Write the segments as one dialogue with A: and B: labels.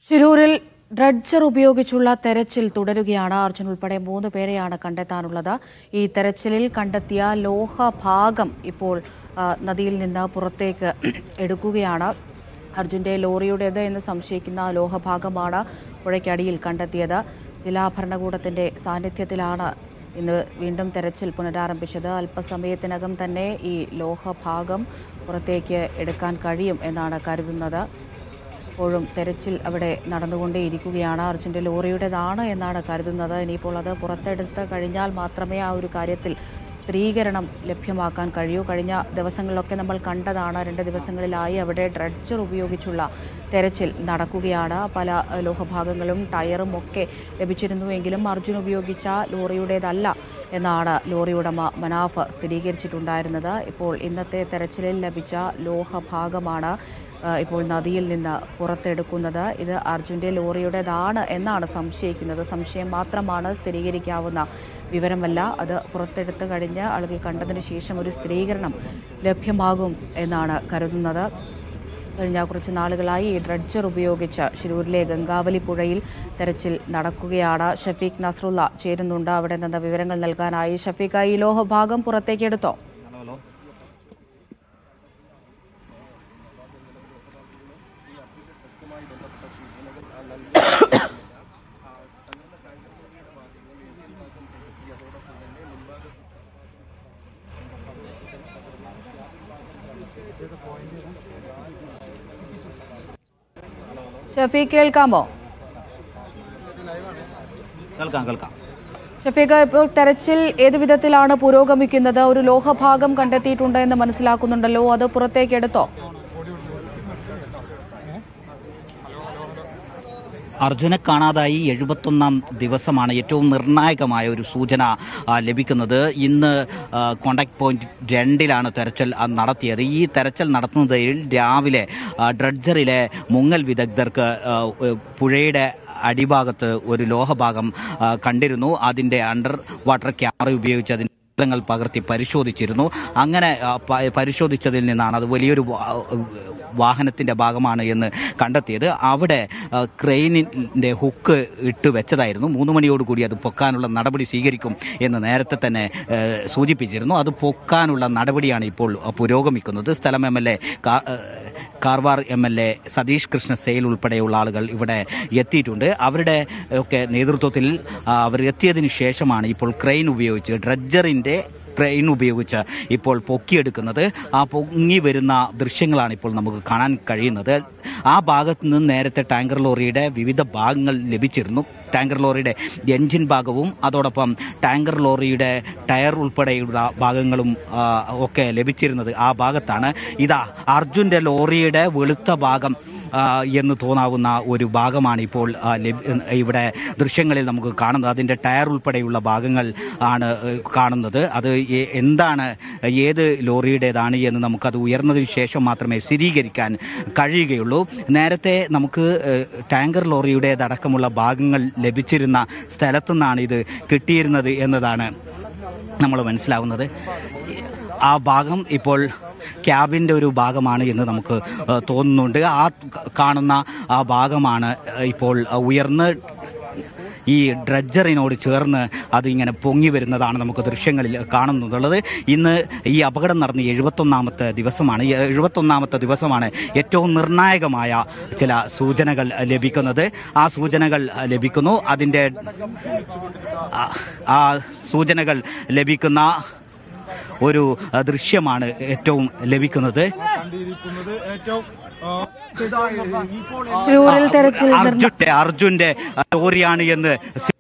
A: ശിരൂരിൽ dredger ഉപയോഗിച്ചുള്ള തെരച്ചിൽ തുടരുകയാണ് അർജുൻ ഉൾപ്പെടെ മൂന്ന് പേരെയാണ് കണ്ടെത്താനുള്ളത് ഈ തെരച്ചിലിൽ കണ്ടെത്തിയ ലോഹഭാഗം ഇപ്പോൾ ആ, നദിയിൽ നിന്ന് പുറത്തേക്ക് എടുക്കുകയാണ് അർജുന്റെ ലോറിയുടേത് എന്ന് സംശയിക്കുന്ന ലോഹഭാഗമാണ് പുഴയ്ക്കടിയിൽ കണ്ടെത്തിയത് ജില്ലാ ഭരണകൂടത്തിന്റെ സാന്നിധ്യത്തിലാണ് ഇന്ന് വീണ്ടും തെരച്ചിൽ പുനരാരംഭിച്ചത് അല്പസമയത്തിനകം തന്നെ ഈ ലോഹഭാഗം പുറത്തേക്ക് എടുക്കാൻ കഴിയും എന്നാണ് കരുതുന്നത് ഇപ്പോഴും തെരച്ചിൽ അവിടെ നടന്നുകൊണ്ടേയിരിക്കുകയാണ് അർജുൻ്റെ ലോറിയുടേതാണ് എന്നാണ് കരുതുന്നത് ഇനിയിപ്പോൾ അത് പുറത്തെടുത്ത് കഴിഞ്ഞാൽ മാത്രമേ ആ ഒരു കാര്യത്തിൽ സ്ഥിരീകരണം ലഭ്യമാക്കാൻ കഴിയൂ കഴിഞ്ഞ ദിവസങ്ങളിലൊക്കെ നമ്മൾ കണ്ടതാണ് രണ്ട് ദിവസങ്ങളിലായി അവിടെ ഡ്രഡ്ജർ ഉപയോഗിച്ചുള്ള തെരച്ചിൽ നടക്കുകയാണ് പല ഏഹ്, ലോഹഭാഗങ്ങളും ടയറും ഒക്കെ ലഭിച്ചിരുന്നുവെങ്കിലും അർജുൻ ഉപയോഗിച്ച ലോറിയുടേതല്ല എന്നാണ് ലോറി ഉടമ മനാഫ് സ്ഥിരീകരിച്ചിട്ടുണ്ടായിരുന്നത് ഇപ്പോൾ ഇന്നത്തെ തെരച്ചിലിൽ ലഭിച്ച ലോഹഭാഗമാണ് ആ, ഇപ്പോൾ നദിയിൽ നിന്ന് പുറത്തെടുക്കുന്നത് ഇത് അർജുൻ്റെ ലോറിയുടേതാണ് എന്നാണ് സംശയിക്കുന്നത് സംശയം മാത്രമാണ് സ്ഥിരീകരിക്കാവുന്ന വിവരമല്ല അത് പുറത്തെടുത്ത് കഴിഞ്ഞ് ആളുകൾ കണ്ടതിന് ശേഷം ഒരു സ്ഥിരീകരണം ലഭ്യമാകും എന്നാണ് കരുതുന്നത് കഴിഞ്ഞ കുറച്ച് നാളുകളായി ഈ ഡ്രഡ്ജർ ഉപയോഗിച്ച് ശിരൂരിലെ ഗംഗാവലി പുഴയിൽ തെരച്ചിൽ നടക്കുകയാണ് ഷഫീഖ് നസ്രുള്ള ചേരുന്നുണ്ട് അവിടെ നിന്ന് വിവരങ്ങൾ നൽകാനായി ഷഫീഖ് ഈ ലോഹഭാഗം പുറത്തേക്ക് എടുത്തോ ഷഫീഖ് കേൾക്കാമോ
B: കേൾക്കാം കേൾക്കാം
A: ഷഫീഖ് ഇപ്പോൾ തെരച്ചിൽ ഏത് വിധത്തിലാണ് പുരോഗമിക്കുന്നത് ഒരു ലോഹഭാഗം കണ്ടെത്തിയിട്ടുണ്ട് എന്ന് മനസ്സിലാക്കുന്നുണ്ടല്ലോ അത് പുറത്തേക്ക് എടുത്തോ
B: അർജുനെ കാണാതായി എഴുപത്തൊന്നാം ദിവസമാണ് ഏറ്റവും നിർണായകമായ ഒരു സൂചന ആ, ലഭിക്കുന്നത് ഇന്ന് ആ, കോണ്ടാക്ട് പോയിന്റ് രണ്ടിലാണ് തെരച്ചിൽ ആ, നടത്തിയത് ഈ തെരച്ചിൽ നടത്തുന്നതിൽ രാവിലെ ആ, ഡ്രഡ്ജറിലെ മുങ്ങൽ വിദഗ്ധർക്ക് ആ, ഏ, പുഴയുടെ അടിഭാഗത്ത് ഒരു ലോഹഭാഗം ആ, കണ്ടിരുന്നു അതിൻ്റെ അണ്ടർ വാട്ടർ ക്യാമറ ഉപയോഗിച്ച് അതിൻ്റെ ചിത്രങ്ങൾ പകർത്തി പരിശോധിച്ചിരുന്നു അങ്ങനെ ആ, പ- പരിശോധിച്ചതിൽ നിന്നാണ് അത് വലിയൊരു വാ- വാഹനത്തിന്റെ ഭാഗമാണ് എന്ന് കണ്ടെത്തിയത് അവിടെ ആ, ക്രെയിനിന്റെ ഹുക്ക് ഇട്ട് വെച്ചതായിരുന്നു മൂന്ന് മണിയോടുകൂടി അത് പൊക്കാനുള്ള നടപടി സ്വീകരിക്കും എന്ന് നേരത്തെ തന്നെ ഏ, സൂചിപ്പിച്ചിരുന്നു അത് പൊക്കാനുള്ള നടപടിയാണ് ഇപ്പോൾ പുരോഗമിക്കുന്നത് സ്ഥലം M L A Karwar M L A Satish Krishna Sail ഉൾപ്പെടെയുള്ള ആളുകൾ ഇവിടെ എത്തിയിട്ടുണ്ട് അവരുടെ ഒക്കെ നേതൃത്വത്തിൽ ആ, അവർ എത്തിയതിനു ശേഷമാണ് ഇപ്പോൾ ക്രെയിൻ ഉപയോഗിച്ച് ഡ്രഡ്ജറിന്റെ ക്രെയിൻ ഉപയോഗിച്ച് ഇപ്പോൾ പൊക്കിയെടുക്കുന്നത് ആ പൊങ്ങി വരുന്ന ദൃശ്യങ്ങളാണ് ഇപ്പോൾ നമുക്ക് കാണാൻ കഴിയുന്നത് ആ ഭാഗത്ത് നിന്ന് നേരത്തെ ടാങ്കർ ലോറിയുടെ വിവിധ ഭാഗങ്ങൾ ലഭിച്ചിരുന്നു ടാങ്കർ ലോറിയുടെ എൻജിൻ ഭാഗവും അതോടൊപ്പം ടാങ്കർ ലോറിയുടെ ടയർ ഉൾപ്പെടെയുള്ള ഭാഗങ്ങളും ആ, ഒക്കെ ലഭിച്ചിരുന്നത് ആ ഭാഗത്താണ് ഇതാ അർജുൻ്റെ ലോറിയുടെ വെളുത്ത ഭാഗം ആ, എന്ന് തോന്നാവുന്ന ഒരു ഭാഗമാണ് ഇപ്പോൾ ആ, ലഭ്യ- ഇവിടെ ദൃശ്യങ്ങളിൽ നമുക്ക് കാണുന്നത് അതിൻ്റെ ടയർ ഉൾപ്പെടെയുള്ള ഭാഗങ്ങൾ ആണ് ഏഹ്, കാണുന്നത് അത് എ- എന്താണ് ഏത് ലോറിയുടേതാണ് എന്ന് നമുക്കത് ഉയർന്നതിന് ശേഷം മാത്രമേ സ്ഥിരീകരിക്കാൻ കഴിയുകയുള്ളൂ നേരത്തെ നമുക്ക് ഏഹ്, ടാങ്കർ ലോറിയുടേതടക്കമുള്ള ഭാഗങ്ങൾ ലഭിച്ചിരുന്ന സ്ഥലത്തു നിന്നാണ് ഇത് കിട്ടിയിരുന്നത് എന്നതാണ് നമ്മൾ മനസ്സിലാവുന്നത് ആ ഭാഗം ഇപ്പോൾ ക്യാബിൻ്റെ ഒരു ഭാഗമാണ് എന്ന് നമുക്ക് ഏഹ്, തോന്നുന്നുണ്ട് ആ കാണുന്ന ആ ഭാഗമാണ് ഏഹ്, ഇപ്പോൾ ഉയർന്ന് ഈ ഡ്രഡ്ജറിനോട് ചേർന്ന് അതിങ്ങനെ പൊങ്ങി വരുന്നതാണ് നമുക്ക് ദൃശ്യങ്ങളിൽ കാണുന്നുള്ളത് ഇന്ന് ഈ അപകടം നടന്ന് എഴുപത്തൊന്നാമത്തെ ദിവസമാണ് ഈ എഴുപത്തൊന്നാമത്തെ ദിവസമാണ് ഏറ്റവും നിർണായകമായ ചില സൂചനകൾ ലഭിക്കുന്നത് ആ സൂചനകൾ ലഭിക്കുന്നു അതിൻ്റെ ആ- ആ സൂചനകൾ ലഭിക്കുന്ന ഒരു അഹ്, ദൃശ്യമാണ് ഏറ്റവും ലഭിക്കുന്നത്
C: കണ്ടിരിക്കുന്നത് ഏറ്റവും ആ, ഇപ്പോൾ
A: ശിരൂരിൽ തെരച്ചിൽ നിർണ്ണ-
B: അർജുന്റെ അർജുന്റെ ലോറിയാണ് എന്ന് സി-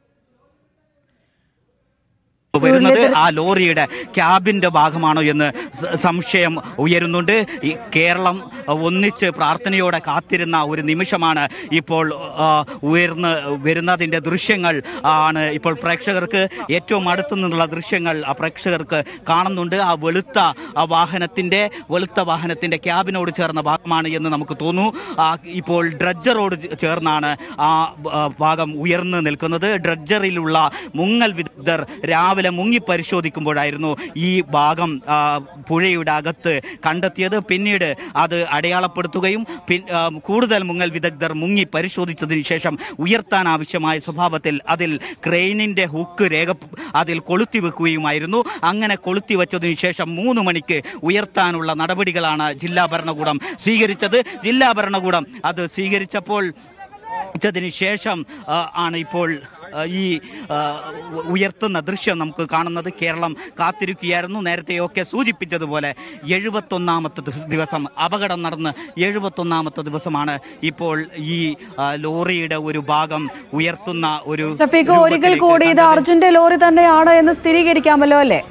B: വരുന്നത് ആ ലോറിയുടെ ക്യാബിന്റെ ഭാഗമാണോ എന്ന് സ- സംശയം ഉയരുന്നുണ്ട് ഈ കേരളം ഒന്നിച്ച് പ്രാർത്ഥനയോടെ കാത്തിരുന്ന ഒരു നിമിഷമാണ് ഇപ്പോൾ ആ, ഉയർന്ന് വരുന്നതിന്റെ ദൃശ്യങ്ങൾ ആണ് ഇപ്പോൾ പ്രേക്ഷകർക്ക് ഏറ്റവും അടുത്തു നിന്നുള്ള ദൃശ്യങ്ങൾ ആ പ്രേക്ഷകർക്ക് കാണുന്നുണ്ട് ആ വെളുത്ത ആ വാഹനത്തിന്റെ വെളുത്ത വാഹനത്തിന്റെ ക്യാബിനോട് ചേർന്ന ഭാഗമാണ് എന്ന് നമുക്ക് തോന്നുന്നു ആ, ഇപ്പോൾ ഡ്രഡ്ജറോട് ചേർന്നാണ് ആ ആ, ഭാഗം ഉയർന്നു നിൽക്കുന്നത് ഡ്രഡ്ജറിലുള്ള മുങ്ങൽ വിദഗ്ധർ രാവിലെ രാവിലെ മുങ്ങി പരിശോധിക്കുമ്പോഴായിരുന്നു ഈ ഭാഗം ആ, പുഴയുടെ അകത്ത് കണ്ടെത്തിയത് പിന്നീട് അത് അടയാളപ്പെടുത്തുകയും പിൻ- ആ, കൂടുതൽ മുങ്ങൽ വിദഗ്ധർ മുങ്ങി പരിശോധിച്ചതിന് ശേഷം ഉയർത്താൻ ആവശ്യമായ സ്വഭാവത്തിൽ അതിൽ ക്രെയിനിന്റെ ഹുക്ക് രേഖ അതിൽ കൊളുത്തി വെക്കുകയുമായിരുന്നു അങ്ങനെ കൊളുത്തി വെച്ചതിനു ശേഷം മൂന്ന് മണിക്ക് ഉയർത്താനുള്ള നടപടികളാണ് ജില്ലാ ഭരണകൂടം സ്വീകരിച്ചത് ജില്ലാ ഭരണകൂടം അത് സ്വീകരിച്ചപ്പോൾ ച്ചതിന് ശേഷം ആ, ആണ് ഇപ്പോൾ ആ, ഈ ആ, ഉ- ഉയർത്തുന്ന ദൃശ്യം നമുക്ക് കാണുന്നത് കേരളം കാത്തിരിക്കുകയായിരുന്നു നേരത്തെയൊക്കെ സൂചിപ്പിച്ചതുപോലെ എഴുപത്തൊന്നാമത്തെ ദിവ- ദിവസം അപകടം നടന്ന് എഴുപത്തൊന്നാമത്തെ ദിവസമാണ് ഇപ്പോൾ ഈ ആ, ലോറിയുടെ ഒരു ഭാഗം ഉയർത്തുന്ന ഒരു
A: ഷഫീഖ് ഒരിക്കൽ
B: രൂപത്തിലേക്ക്
A: കൂടി ഇത്
B: കണ്ടത്.
A: അർജുന്റെ ലോറി തന്നെയാണ് എന്ന് സ്ഥിരീകരിക്കാമല്ലോ അല്ലേ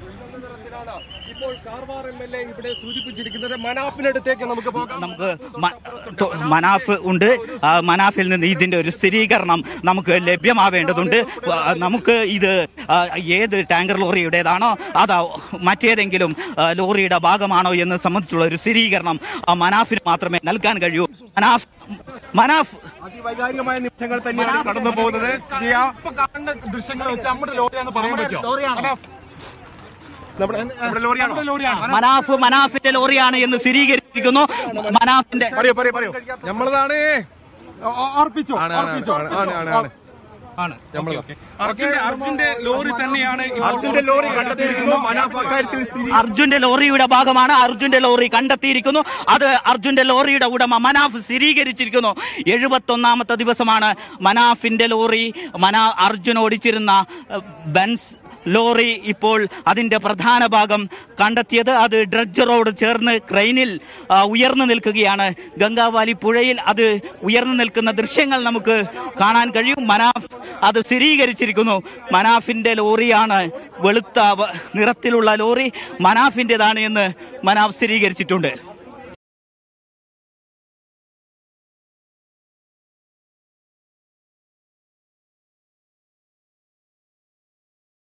C: ഇപ്പോൾ കാർവാർ എം എൽ എ ഇവിടെ സൂചിപ്പിച്ചിരിക്കുന്നത് മനാഫിനടുത്തേക്ക് നമുക്ക് പോകാം
B: നമുക്ക് മ- തൊ- മനാഫ് ഉണ്ട് ആ മനാഫിൽ നിന്ന് ഇതിന്റെ ഒരു സ്ഥിരീകരണം നമുക്ക് ലഭ്യമാവേണ്ടതുണ്ട് ആ, നമുക്ക് ഇത് ആ, ഏത് ടാങ്കർ ലോറിയുടേതാണോ അതോ മറ്റേതെങ്കിലും ആ, ലോറിയുടെ ഭാഗമാണോ എന്ന് സംബന്ധിച്ചുള്ള ഒരു സ്ഥിരീകരണം ആ മനാഫിന് മാത്രമേ നൽകാൻ കഴിയൂ മനാഫ് മനാഫ്
C: അതിവൈകാരികമായ നിമിഷങ്ങൾ തന്നെയാണ് കടന്നു പോകുന്നത് ജിയ, ഇപ്പൊ കാണുന്ന ദൃശ്യങ്ങൾ വെച്ച് നമ്മുടെ ലോറിയാന്ന് പറയാൻ പറ്റുമോ മനാഫ്. നമ്മുടെ നമ്മുടെ ലോറിയാണോ നമ്മുടെ ലോറിയാണ്
B: മനാഫ് മനാഫിന്റെ ലോറിയാണ് എന്ന് സ്ഥിരീകരിച്ചിരിക്കുന്നു മനാഫിന്റെ
C: പറയൂ പറയൂ പറയൂ നമ്മളതാണ് ഓർപ്പിച്ചോ ഓർപ്പിച്ചോ
D: ആണ്, ആണ്, ആണ്.
C: ആണ് അർജുന്റെ അർജുന്റെ ലോറി തന്നെയാണ് അർജുന്റെ ലോറി കണ്ടെത്തിയിരിക്കുന്നു മനാഫ് അക്കാര്യത്തിൽ സ്ഥിതി
B: അർജുന്റെ ലോറിയുടെ ഭാഗമാണ് അർജുന്റെ ലോറി കണ്ടെത്തിയിരിക്കുന്നു അത് അർജുന്റെ ലോറിയുടെ ഉടമ മനാഫ് സ്ഥിരീകരിച്ചിരിക്കുന്നു എഴുപത്തൊന്നാമത്തെ ദിവസമാണ് മനാഫിന്റെ ലോറി മനാ അർജുൻ ഓടിച്ചിരുന്ന ഏഹ്, ബെൻസ് ലോറി ഇപ്പോൾ അതിന്റെ പ്രധാന ഭാഗം കണ്ടെത്തിയത് അത് ഡ്രഡ്ജറോട് ചേർന്ന് ക്രെയിനിൽ ആ, ഉയർന്നു നിൽക്കുകയാണ് ഗംഗാവാലി പുഴയിൽ അത് ഉയർന്നു നിൽക്കുന്ന ദൃശ്യങ്ങൾ നമുക്ക് കാണാൻ കഴിയും മനാഫ് അത് സ്ഥിരീകരിച്ചിരിക്കുന്നു മനാഫിന്റെ ലോറിയാണ് വെളുത്ത വ- നിറത്തിലുള്ള ലോറി മനാഫിൻ്റെതാണ് എന്ന് മനാഫ് സ്ഥിരീകരിച്ചിട്ടുണ്ട്